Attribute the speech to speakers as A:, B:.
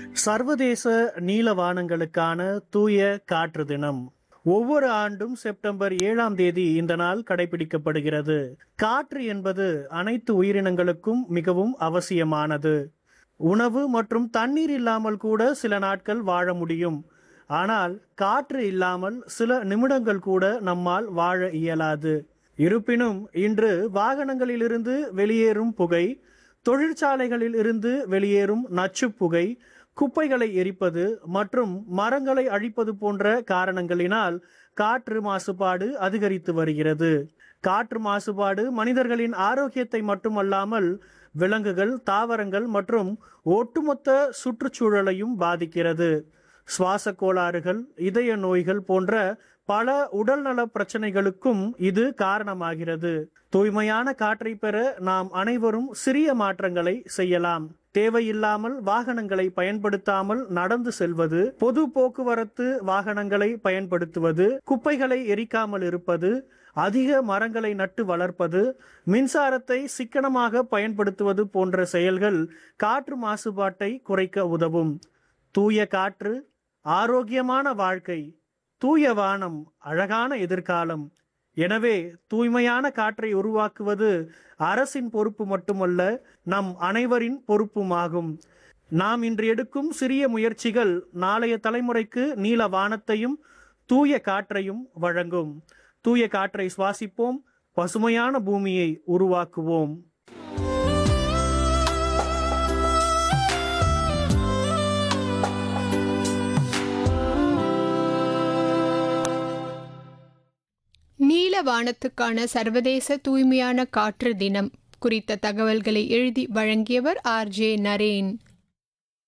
A: சர்வதேச நீலவானங்களுக்கான தூய காற்று தினம் ஒவ்வொரு ஆண்டும் செப்டம்பர் ஏழாம் தேதி இந்த நாள் கடைபிடிக்கப்படுகிறது காற்று என்பது அனைத்து உயிரினங்களுக்கும் மிகவும் அவசியமானது உணவு மற்றும் தண்ணீர் இல்லாமல் கூட சில நாட்கள் வாழ முடியும் ஆனால் காற்று இல்லாமல் சில நிமிடங்கள் கூட நம்மால் வாழ இயலாது இருப்பினும் இன்று வாகனங்களிலிருந்து வெளியேறும் புகை தொழிற்சாலைகளில் இருந்து வெளியேறும் நச்சுப் புகை குப்பைகளை எரிப்பது மற்றும் மரங்களை அழிப்பது போன்ற காரணங்களினால் காற்று மாசுபாடு அதிகரித்து வருகிறது காற்று மாசுபாடு மனிதர்களின் ஆரோக்கியத்தை மட்டுமல்லாமல் விலங்குகள் தாவரங்கள் மற்றும் ஒட்டுமொத்த சுற்றுச்சூழலையும் பாதிக்கிறது சுவாச கோளாறுகள் இதய நோய்கள் போன்ற பல உடல்நல பிரச்சனைகளுக்கும் இது காரணமாகிறது தூய்மையான காற்றை பெற நாம் அனைவரும் சிறிய மாற்றங்களை செய்யலாம் தேவையில்லாமல் வாகனங்களை பயன்படுத்தாமல் நடந்து செல்வது பொது போக்குவரத்து வாகனங்களை பயன்படுத்துவது குப்பைகளை எரிக்காமல் இருப்பது அதிக மரங்களை நட்டு வளர்ப்பது மின்சாரத்தை சிக்கனமாக பயன்படுத்துவது போன்ற செயல்கள் காற்று மாசுபாட்டை குறைக்க உதவும் தூய காற்று ஆரோக்கியமான வாழ்க்கை தூய வானம் அழகான எதிர்காலம் எனவே தூய்மையான காற்றை உருவாக்குவது அரசின் பொறுப்பு மட்டுமல்ல நம் அனைவரின் பொறுப்புமாகும் நாம் இன்று எடுக்கும் சிறிய முயற்சிகள் நாளைய தலைமுறைக்கு நீல வானத்தையும் தூய காற்றையும் வழங்கும் தூய காற்றை சுவாசிப்போம் பசுமையான பூமியை உருவாக்குவோம்
B: நீல வானத்துக்கான சர்வதேச தூய்மையான காற்று தினம் குறித்த தகவல்களை எழுதி வழங்கியவர் ஆர் ஜே நரேன்